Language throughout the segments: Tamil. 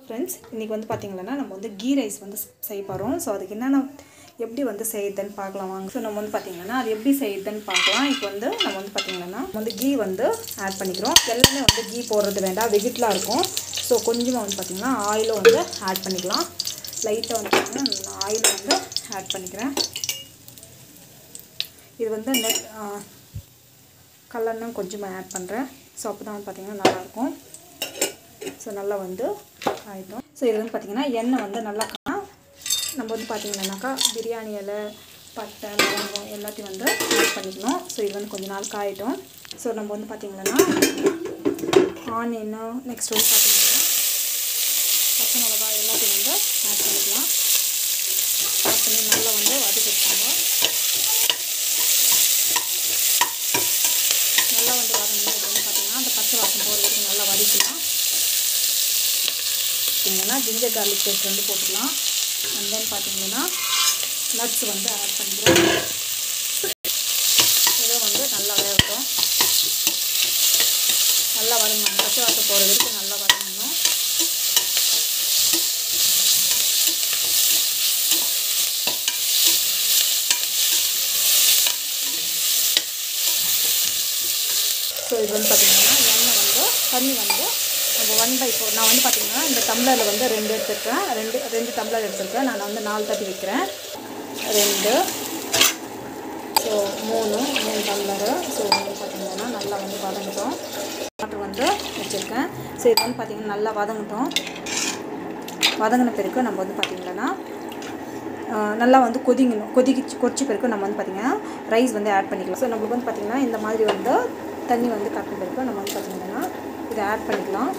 ஃப்ரெண்ட்ஸ் இன்றைக்கி வந்து பார்த்திங்கன்னா நம்ம வந்து கீ ரைஸ் வந்து செய்ய போகிறோம் ஸோ அதுக்கு என்னென்ன எப்படி வந்து செய்யுதுன்னு பார்க்கலாம் வாங்க ஸோ நம்ம வந்து பார்த்திங்கன்னா அது எப்படி செய்யுதுன்னு பார்க்கலாம் இப்போ வந்து நம்ம வந்து பார்த்திங்கன்னா நம்ம வந்து கீ வந்து ஆட் பண்ணிக்கிறோம் எல்லாமே வந்து கீ போடுறது வேண்டாம் வெஜிட்டலாக இருக்கும் ஸோ கொஞ்சமாக வந்து பார்த்திங்கன்னா ஆயிலும் வந்து ஆட் பண்ணிக்கலாம் லைட்டாக வந்து பார்த்திங்கன்னா நான் ஆயில் வந்து ஆட் பண்ணிக்கிறேன் இது வந்து நெட் கல்லெண்ணம் கொஞ்சமாக ஆட் பண்ணுறேன் ஸோ அப்போ தான் வந்து பார்த்திங்கன்னா நல்லாயிருக்கும் ஸோ நல்லா வந்து ஆயிடும் ஸோ இது வந்து பார்த்திங்கன்னா எண்ணெய் வந்து நல்லா கா நம்ம வந்து பார்த்திங்கன்னாக்கா பிரியாணி இலை பட்டை லவங்கம் எல்லாத்தையும் வந்து ஆட் பண்ணிக்கணும் ஸோ இது வந்து கொஞ்ச நாள் காயிட்டும் ஸோ நம்ம வந்து பார்த்திங்கன்னா ஆனியனு நெக்ஸ்ட் வந்து பார்த்திங்கன்னா பச்சை மிளகா எல்லாத்தையும் வந்து ஆட் பண்ணிக்கலாம் ஆட் பண்ணி நல்லா வந்து வதக்கிட்டாங்க நல்லா வந்து வதங்கணும் அப்படின்னு பார்த்தீங்கன்னா அந்த பச்சை வாசம் போகிற வரைக்கும் நல்லா வதக்கலாம் பார்த்தீங்கன்னா ஜிஞ்சர் கார்லிக் பேஸ்ட் வந்து போட்டுக்கலாம் அண்ட் தென் பார்த்தீங்கன்னா நட்ஸ் வந்து ஆட் பண்ணிக்கிறோம் இதை வந்து நல்லா வேகட்டும் நல்லா வதங்கணும் பச்சை வாசம் போகிற வரைக்கும் நல்லா வதங்கணும் ஸோ இது வந்து பார்த்திங்கன்னா எண்ணெய் வந்து தண்ணி வந்து நம்ம ஒன் பை ஃபோர் நான் வந்து பார்த்திங்கன்னா இந்த டம்ளரில் வந்து ரெண்டு எடுத்துருக்கேன் ரெண்டு ரெண்டு டம்ளர் எடுத்துருக்கேன் நான் வந்து நாலு தட்டி வைக்கிறேன் ரெண்டு ஸோ மூணு மூணு டம்ளரு ஸோ வந்து பார்த்திங்கன்னா நல்லா வந்து வதங்கட்டும் வாட்டர் வந்து வச்சுருக்கேன் ஸோ இது வந்து பார்த்திங்கன்னா நல்லா வதங்கட்டும் வதங்கின பிறகு நம்ம வந்து பார்த்திங்கன்னா நல்லா வந்து கொதிங்கணும் கொதிச்சு கொதிச்ச பிறகு நம்ம வந்து பார்த்திங்கன்னா ரைஸ் வந்து ஆட் பண்ணிக்கலாம் ஸோ நம்மளுக்கு வந்து பார்த்திங்கன்னா இந்த மாதிரி வந்து தண்ணி வந்து கட்டின பிறகு நம்ம வந்து பார்த்திங்கன்னா இதை ஆட் பண்ணிக்கலாம்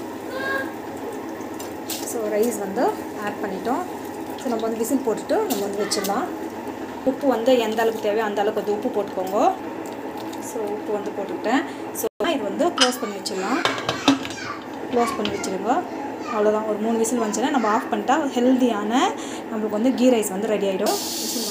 ஸோ ரைஸ் வந்து ஆட் பண்ணிட்டோம் ஸோ நம்ம வந்து விசில் போட்டுட்டு நம்ம வந்து வச்சிடலாம் உப்பு வந்து எந்த அளவுக்கு தேவையோ அந்த அளவுக்கு வந்து உப்பு போட்டுக்கோங்க ஸோ உப்பு வந்து போட்டுக்கிட்டேன் ஸோ இது வந்து க்ளோஸ் பண்ணி வச்சிடலாம் க்ளோஸ் பண்ணி வச்சுருங்க அவ்வளோதான் ஒரு மூணு விசில் வந்துச்சுன்னா நம்ம ஆஃப் பண்ணிட்டா ஹெல்த்தியான நம்மளுக்கு வந்து கீ ரைஸ் வந்து ரெடி ஆகிடும் விசில்